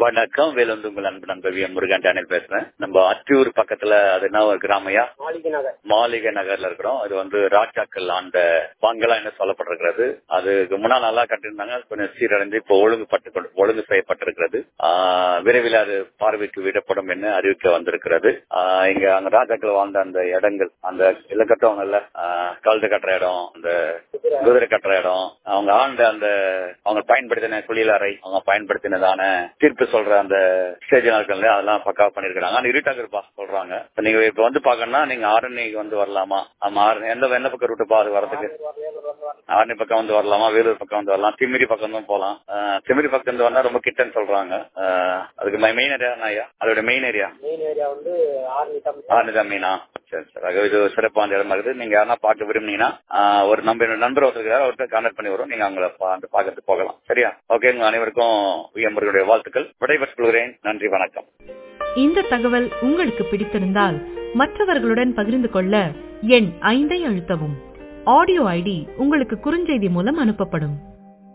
வணக்கம் வேலந்து உங்கள் அன்பு நண்பர் வி எம் முருகன் டேனியல் பேசுறேன் நம்ம அத்தியூர் பக்கத்துல அது என்ன ஒரு கிராமையா மாளிகை நகர் மாளிகை நகர்ல இருக்கிறோம் அது வந்து ராஜாக்கள் ஆண்ட பங்களா என்ன சொல்லப்பட்டிருக்கிறது அது முன்னாள் நல்லா கட்டியிருந்தாங்க கொஞ்சம் சீரடைந்து இப்போ ஒழுங்குபட்டு கொண்டு ஒழுங்கு செய்யப்பட்டிருக்கிறது ஆஹ் விரைவில் அது பார்வைக்கு விடப்படும் என்று அறிவிக்க வந்திருக்கிறது ஆஹ் இங்க அங்க ராஜாக்கள் வாழ்ந்த அந்த இடங்கள் அந்த இல்ல கட்டுவாங்கல்ல ஆஹ் கழுது கட்டுற இடம் அந்த குதிரை கட்டுற இடம் அவங்க ஆண்ட அந்த அவங்க பயன்படுத்தின குளியலறை அவங்க பயன்படுத்தினதான தீர்ப்பு சொல்ற அந்த ஸ்டேஜ் நாட்கள்ல அதெல்லாம் பக்கா பண்ணிருக்காங்க ஆனா இருட்டாக இருப்பா சொல்றாங்க இப்ப நீங்க இப்ப வந்து பாக்கணும்னா நீங்க ஆரணிக்கு வந்து வரலாமா ஆமா ஆரணி எந்த எந்த பக்கம் ரூட்டு அது வரதுக்கு ஆரணி பக்கம் வந்து வரலாமா வேலூர் பக்கம் வந்து வரலாம் திமிரி பக்கம் தான் போலாம் ஆஹ் திமிரி பக்கம் வந்து வந்தா ரொம்ப கிட்டன்னு சொல்றாங்க ஆஹ் அதுக்கு மெயின் ஏரியா ஐயா அதோட மெயின் ஏரியா மெயின் ஏரியா வந்து ஆர்மி தமிழ் ஆனந்தா மீனா சரி சரி அது இது சிறப்பான இடமா இருக்குது நீங்க யாரா பார்க்க விரும்புனீங்கன்னா ஆஹ் ஒரு நம்ப நண்பர் ஒருத்தர் இருக்காரு அவர்கிட்ட கான்டாக்ட் பண்ணி வரும் நீங்க அவங்கள பா- அந்த பார்க்கறதுக்கு போகலாம் சரியா ஓகே உங்க அனைவருக்கும் விஎம்பருடைய வாழ்த்துக்கள் விடைபெற்றுக் கொள்கிறேன் நன்றி வணக்கம் இந்த தகவல் உங்களுக்கு பிடித்திருந்தால் மற்றவர்களுடன் பகிர்ந்து கொள்ள எண் ஐந்தை அழுத்தவும் ஆடியோ ஐடி உங்களுக்கு குறுஞ்செய்தி மூலம் அனுப்பப்படும்